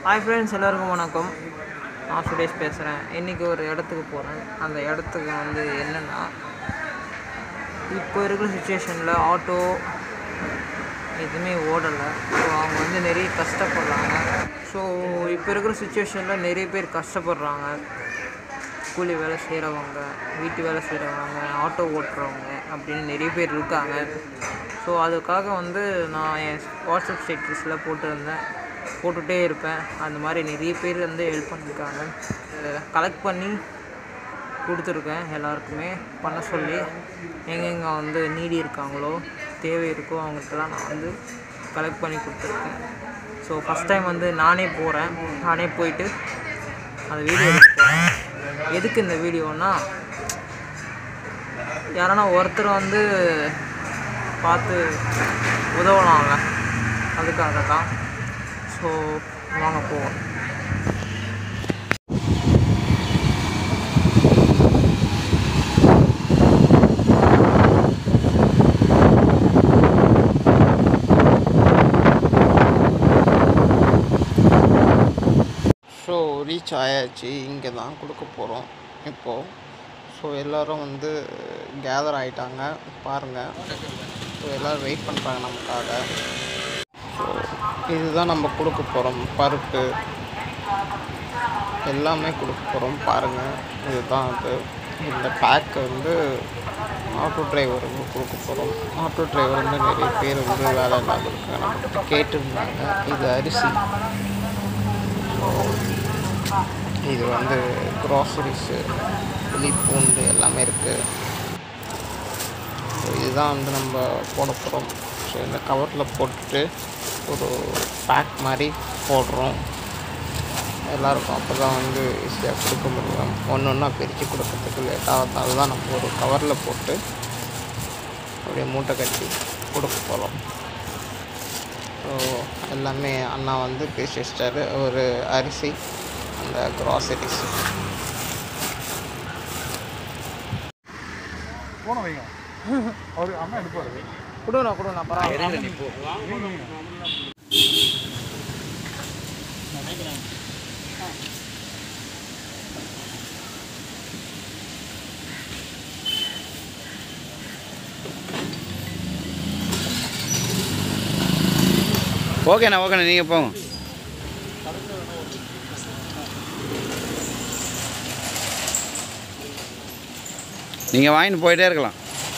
hi friends எல்லாருக்கும் வணக்கம் நான் சுரேஷ் பேசுகிறேன் இன்றைக்கி ஒரு இடத்துக்கு போகிறேன் அந்த இடத்துக்கு வந்து என்னென்னா இப்போ இருக்கிற சுச்சுவேஷனில் ஆட்டோ எதுவுமே ஓடலை ஸோ அவங்க வந்து நிறைய கஷ்டப்படுறாங்க ஸோ இப்போ இருக்கிற சுச்சுவேஷனில் நிறைய பேர் கஷ்டப்படுறாங்க கூலி வேலை செய்கிறவங்க வீட்டு வேலை செய்கிறவங்க ஆட்டோ ஓட்டுறவங்க அப்படின்னு நிறைய பேர் இருக்காங்க ஸோ அதுக்காக வந்து நான் என் வாட்ஸ்அப் ஸ்டேட்டஸில் போட்டிருந்தேன் போட்டுகிட்டே இருப்பேன் அந்த மாதிரி நிறைய பேர் வந்து ஹெல்ப் பண்ணியிருக்காங்க கலெக்ட் பண்ணி கொடுத்துருக்கேன் எல்லாருக்குமே பண்ண சொல்லி எங்கெங்கே வந்து நீடி இருக்காங்களோ தேவை இருக்கோ அவங்களுக்கெல்லாம் நான் வந்து கலெக்ட் பண்ணி கொடுத்துருக்கேன் ஸோ ஃபஸ்ட் டைம் வந்து நானே போகிறேன் நானே போயிட்டு அந்த வீடியோ எடுக்க போகிறேன் எதுக்கு இந்த வீடியோனா யாரானா ஒருத்தர் வந்து பார்த்து உதவலாம்ல அதுக்காக தான் ஸோ வாங்க போவோம் ஸோ ரீச் ஆயாச்சு இங்கே தான் கொடுக்க போகிறோம் இப்போது ஸோ எல்லோரும் வந்து கேதர் ஆகிட்டாங்க பாருங்கள் ஸோ எல்லோரும் வெயிட் பண்ணுறாங்க நமக்காக ஸோ இதுதான் நம்ம கொடுக்க போகிறோம் பருப்பு எல்லாமே கொடுக்க போகிறோம் பாருங்கள் இதுதான் அது இந்த பேக் வந்து ஆட்டோ டிரைவருக்கு கொடுக்க போகிறோம் ஆட்டோ டிரைவர் வந்து நிறைய பேர் வந்து வேலை இல்லாமல் இருக்காங்க நம்மகிட்ட கேட்டிருந்தாங்க இது அரிசி இது வந்து க்ராசரிஸு புளி பூண்டு எல்லாமே இருக்குது ஸோ இதுதான் வந்து நம்ம போட போகிறோம் ஸோ இந்த கவரில் போட்டுட்டு ஒரு பேக் மாதிரி போடுறோம் எல்லாருக்கும் அப்போ தான் வந்து ஈஸியாக கொடுக்க முடியும் ஒன்று ஒன்றா பிரித்து கொடுக்கறதுக்கு லேட் ஆகிறதால தான் நம்ம ஒரு கவரில் போட்டு அப்படியே மூட்டை கட்டி கொடுக்க போகிறோம் ஸோ எல்லாமே அண்ணா வந்து பேசி வச்சிட்டாரு ஒரு அரிசி அந்த க்ராசரிஸ் போன வைங்க அவர் அண்ணா எடுப்பாரு கொடுங்கண்ணா கொடுங்கண்ணா பரவாயில்ல ஓகேண்ணா ஓகேண்ணா நீங்கள் போங்க நீங்கள் வாங்கிட்டு போயிட்டே இருக்கலாம்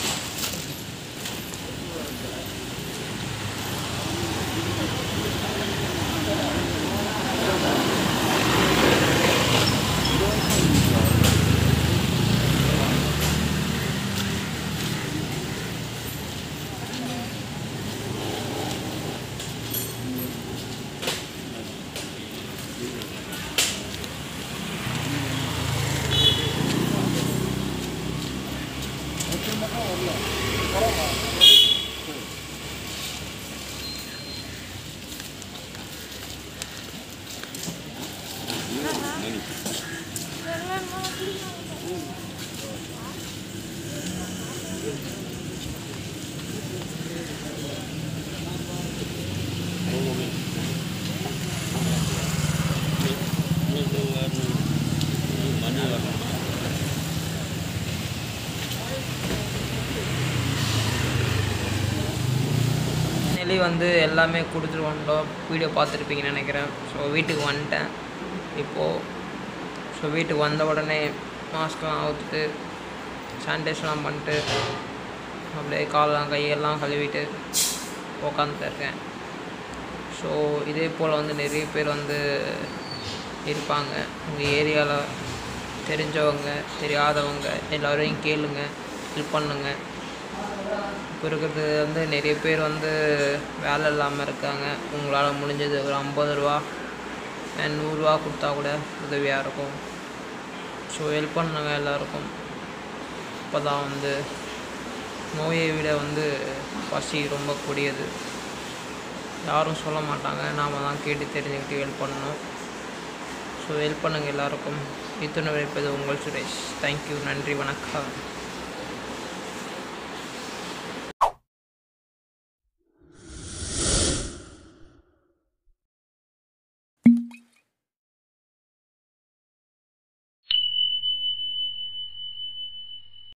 நெல்லி வந்து எல்லாமே கொடுத்துட்டு வந்துட்டோம் வீடியோ பார்த்துருப்பீங்கன்னு நினைக்கிறேன் ஸோ வீட்டுக்கு வந்துட்டேன் இப்போது ஸோ வீட்டுக்கு வந்த உடனே மாஸ்க்லாம் அவுத்துட்டு சானிடைஸ்லாம் பண்ணிட்டு அப்படியே காலெல்லாம் கையெல்லாம் கழுவிட்டு உக்காந்துட்டு இருக்கேன் ஸோ இதே போல் வந்து நிறைய பேர் வந்து இருப்பாங்க உங்கள் ஏரியாவில் தெரிஞ்சவங்க தெரியாதவங்க எல்லோரையும் கேளுங்க ஹெல்ப் பண்ணுங்க இப்போ இருக்கிறது வந்து நிறைய பேர் வந்து வேலை இல்லாமல் இருக்காங்க உங்களால் முடிஞ்சது ஒரு ஐம்பது ரூபா நூறுரூவா கொடுத்தா கூட உதவியாக இருக்கும் ஸோ ஹெல்ப் பண்ணுங்க எல்லாருக்கும் அப்போ தான் வந்து நோயை விட வந்து பசி ரொம்ப கொடியது யாரும் சொல்ல மாட்டாங்க நாம் தான் கேட்டு தெரிஞ்சுக்கிட்டு ஹெல்ப் பண்ணணும் ஸோ ஹெல்ப் பண்ணுங்கள் எல்லாருக்கும் இத்துணை வைப்பது உங்கள் சுரேஷ் தேங்க்யூ நன்றி வணக்கம்